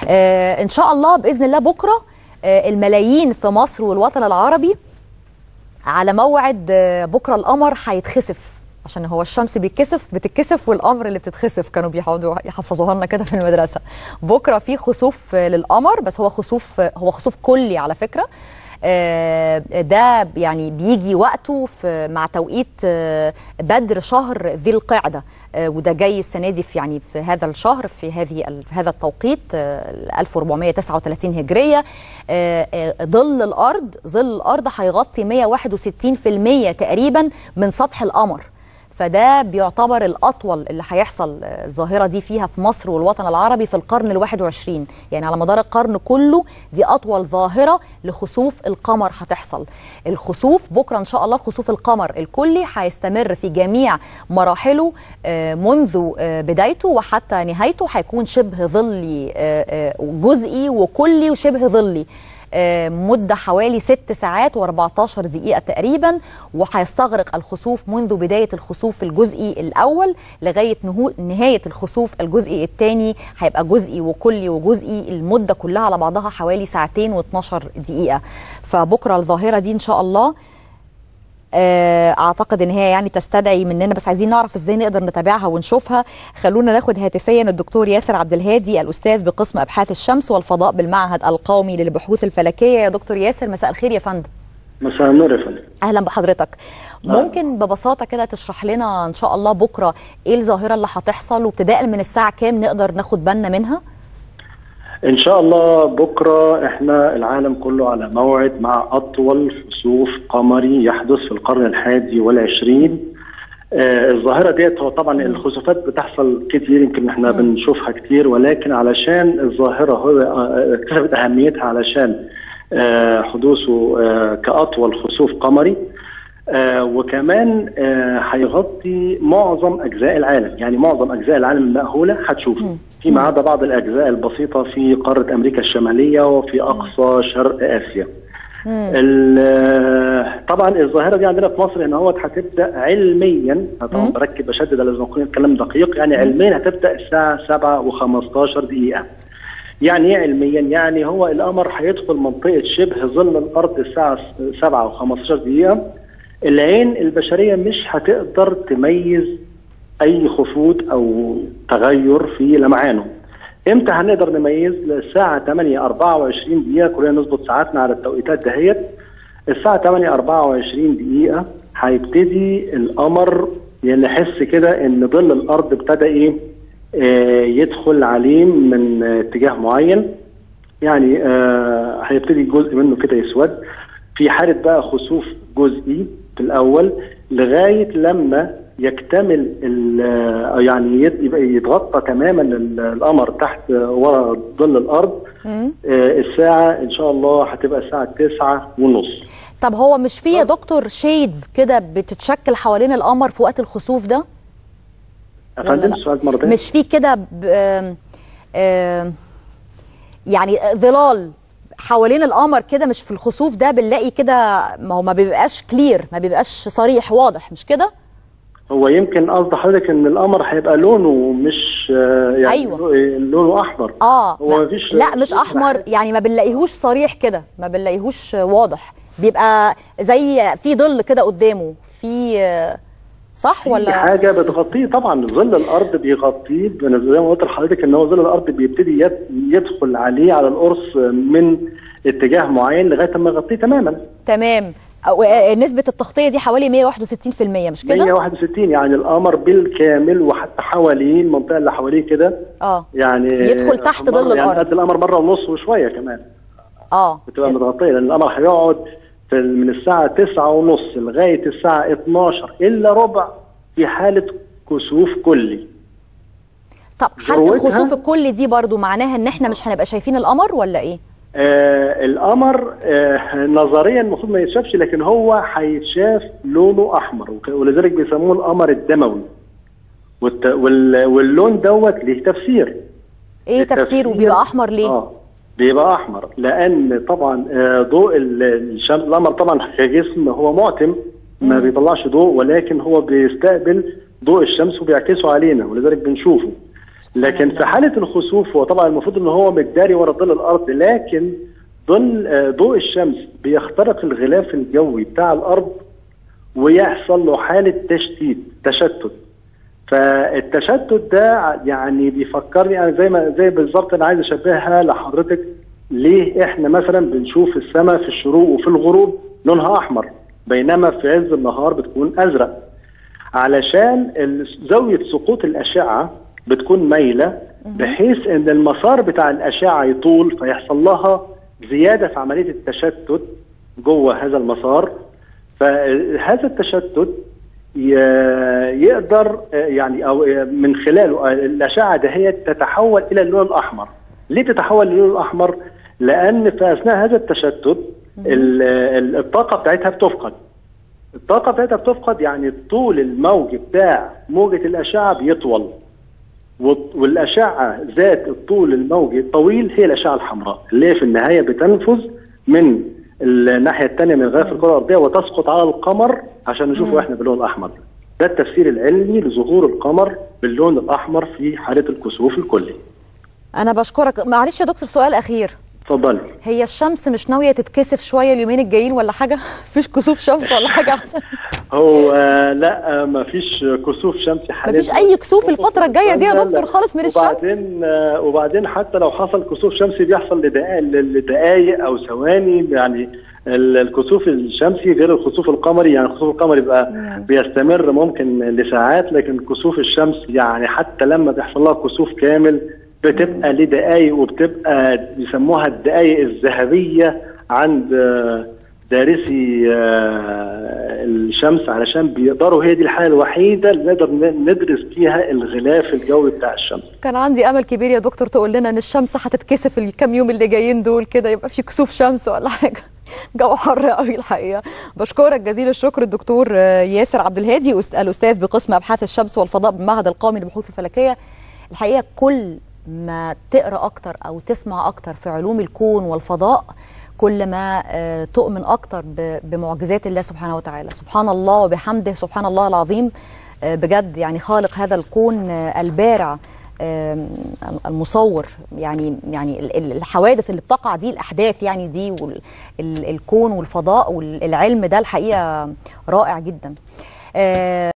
آه ان شاء الله باذن الله بكره آه الملايين في مصر والوطن العربي على موعد آه بكره القمر هيتخسف عشان هو الشمس بيتكسف بتتكسف والقمر اللي بتتخسف كانوا بيحاولوا يحفظوها لنا كده في المدرسه بكره في خسوف آه، للقمر بس هو خسوف آه، هو خسوف كلي على فكره آه، ده يعني بيجي وقته في مع توقيت آه، بدر شهر ذي القعده آه، وده جاي السنه دي في يعني في هذا الشهر في هذه ال- في هذا التوقيت آه، 1439 هجريه آه، آه، ظل الارض ظل الارض هيغطي 161% تقريبا من سطح القمر فده بيعتبر الأطول اللي هيحصل آه، الظاهرة دي فيها في مصر والوطن العربي في القرن الواحد وعشرين يعني على مدار القرن كله دي أطول ظاهرة لخسوف القمر هتحصل الخسوف بكرة إن شاء الله خسوف القمر الكلي هيستمر في جميع مراحله آه، منذ آه، بدايته وحتى نهايته هيكون شبه ظلي آه، آه، جزئي وكلي وشبه ظلي آه، مدة حوالي 6 ساعات و14 دقيقة تقريبا وهيستغرق الخسوف منذ بداية الخسوف الجزئي الأول لغاية نهو- نهاية الخسوف الجزئي الثاني هيبقى جزئي وكلي وجزئي المدة كلها على بعضها حوالي ساعتين و12 دقيقة فبكرة الظاهرة دي إن شاء الله آه، اعتقد ان هي يعني تستدعي مننا بس عايزين نعرف ازاي نقدر نتابعها ونشوفها خلونا ناخد هاتفيا الدكتور ياسر عبد الهادي الاستاذ بقسم ابحاث الشمس والفضاء بالمعهد القومي للبحوث الفلكيه يا دكتور ياسر مساء الخير يا فندم مساء النور يا فندم اهلا بحضرتك ممكن ببساطه كده تشرح لنا ان شاء الله بكره ايه الظاهره اللي هتحصل وابتداء من الساعه كام نقدر ناخد بالنا منها ان شاء الله بكره احنا العالم كله على موعد مع اطول خسوف قمري يحدث في القرن الحادي والعشرين آه الظاهره ديت هو طبعا الخسوفات بتحصل كتير يمكن احنا بنشوفها كتير ولكن علشان الظاهره هو آه، اكتسبت اهميتها علشان آه حدوثه آه كاطول خسوف قمري آه وكمان آه هيغطي معظم اجزاء العالم يعني معظم اجزاء العالم المأهوله هتشوفه فيما عدا بعض الاجزاء البسيطه في قاره امريكا الشماليه وفي اقصى شرق اسيا ال- آه، طبعا الظاهره دي عندنا في مصر هنا هوت هتبدا علميا أنا طبعا بركب بشدد على يكون الكلام دقيق يعني علميا هتبدا الساعه 7 و15 دقيقه يعني ايه علميا؟ يعني هو القمر هيدخل منطقه شبه ظل الارض الساعه 7 و15 دقيقه العين البشريه مش هتقدر تميز اي خفوت او تغير في لمعانه. امتى هنقدر نميز؟ الساعه 8 24 دقيقه كلنا نظبط ساعاتنا على التوقيتات دهيت. الساعه 8 24 دقيقه هيبتدي القمر يعني نحس كده ان ظل الارض ابتدى ايه؟ آه، يدخل عليه من آه، اتجاه معين يعني آه، هيبتدي جزء منه كده يسود في حالة بقى خسوف جزئي في الأول لغاية لما يكتمل ال- آه، يعني يت- يبقى يتغطى تماما ال- القمر تحت آه، ورا ظل الأرض آه، الساعة إن شاء الله هتبقى الساعة تسعة ونص طب هو مش في يا دكتور شيدز كده بتتشكل حوالين القمر في وقت الخسوف ده ولا أفندم لا؟ السؤال مرة تانية مش في كده ب- آم، آم، يعني ظلال حوالين القمر كده مش في الخسوف ده بنلاقي كده ما هو ما بيبقاش كلير ما بيبقاش صريح واضح مش كده هو يمكن قصد حضرتك ان القمر هيبقى لونه مش آه، يعني أيوة. لونه احمر اه هو ما- مفيش لا مش احمر يعني ما بنلاقيهوش صريح كده ما بنلاقيهوش واضح بيبقى زي في ظل كده قدامه في آه، صح في ولا حاجه بتغطيه طبعا ظل الارض بيغطيه أنا زي ما قلت لحضرتك ان هو ظل الارض بيبتدي يد- يدخل عليه على القرص من اتجاه معين لغايه ما يغطيه تماما تمام أو آه، نسبة التغطية دي حوالي 161% مش كده؟ 161 يعني القمر بالكامل وحتى حواليه المنطقه اللي حواليه كده اه يعني يدخل تحت مرة- ظل يعني الأرض. قد القمر مره ونص وشويه كمان اه بتبقى متغطيه لان القمر هيقعد في من الساعه 9 ونص لغايه الساعه 12 الا ربع في حاله كسوف كلي طب حالة ذروتها- الخسوف الكلي دي برضو معناها ان احنا مش هنبقى شايفين القمر ولا ايه؟ آه القمر آه نظريا المفروض ما يتشافش لكن هو هيتشاف لونه احمر وك- ولذلك بيسموه القمر الدموي والت... وال... واللون دوت ليه تفسير ايه تفسيره بيبقى احمر ليه؟ اه بيبقى احمر لان طبعا آه، ضوء ال- الشمس القمر طبعا كجسم هو معتم ما بيطلعش ضوء ولكن هو بيستقبل ضوء الشمس وبيعكسه علينا ولذلك بنشوفه لكن في حاله الخسوف هو طبعا المفروض ان هو متداري ورا ظل الارض لكن ظل آه، ضوء الشمس بيخترق الغلاف الجوي بتاع الارض ويحصل له حاله تشتيت تشتت فالتشتت ده يعني بيفكرني انا زي ما زي بالظبط انا عايز اشبهها لحضرتك ليه احنا مثلا بنشوف السماء في الشروق وفي الغروب لونها احمر بينما في عز النهار بتكون ازرق علشان ال- زاويه سقوط الاشعه بتكون مايله بحيث ان المسار بتاع الاشعه يطول فيحصل لها زياده في عمليه التشتت جوه هذا المسار فهذا التشتت ي- يقدر آه، يعني او آه، من خلاله آه، الاشعه دهيت تتحول الى اللون الاحمر. ليه تتحول للون الاحمر؟ لان في اثناء هذا التشتت ال- ال- الطاقه بتاعتها بتفقد. الطاقه بتاعتها بتفقد يعني طول الموج بتاع موجه الاشعه بيطول. والط- والاشعه ذات الطول الموجي الطويل هي الاشعه الحمراء اللي هي في النهايه بتنفذ من الناحيه الثانيه من غلاف الكره الارضيه وتسقط على القمر عشان نشوفه احنا باللون الاحمر ده. ده التفسير العلمي لظهور القمر باللون الاحمر في حاله الكسوف الكلي. انا بشكرك معلش يا دكتور سؤال اخير اتفضلي. هي الشمس مش ناويه تتكسف شويه اليومين الجايين ولا حاجه مفيش كسوف شمس ولا حاجه احسن هو آه، لا آه، ما فيش كسوف شمسي حاليا مفيش اي كسوف الفتره الجايه دي يا دكتور خالص من الشمس وبعدين آه، وبعدين حتى لو حصل كسوف شمسي بيحصل لدقائق لدقائق او ثواني يعني ال- الكسوف الشمسي غير الكسوف القمري يعني الكسوف القمري بيبقى بيستمر ممكن لساعات لكن كسوف الشمس يعني حتى لما بيحصل لها كسوف كامل بتبقى لدقائق وبتبقى بيسموها الدقائق الذهبيه عند آه، دارسي آه، الشمس علشان بيقدروا هي دي الحاله الوحيده اللي نقدر ن- ندرس فيها الغلاف الجوي بتاع الشمس كان عندي امل كبير يا دكتور تقول لنا ان الشمس هتتكسف الكام يوم اللي جايين دول كده يبقى في كسوف شمس ولا حاجه جو حر قوي الحقيقه بشكرك جزيل الشكر الدكتور آه، ياسر عبد الهادي أست- الاستاذ بقسم ابحاث الشمس والفضاء بالمعهد القومي للبحوث الفلكيه الحقيقه كل ما تقرا اكتر او تسمع اكتر في علوم الكون والفضاء كل ما آه، تؤمن اكتر ب- بمعجزات الله سبحانه وتعالى سبحان الله وبحمده سبحان الله العظيم آه، بجد يعني خالق هذا الكون آه، البارع آم، المصور يعني يعني ال- ال- الحوادث اللي بتقع دي الاحداث يعني دي والكون والفضاء والعلم ده الحقيقه رائع جدا آه،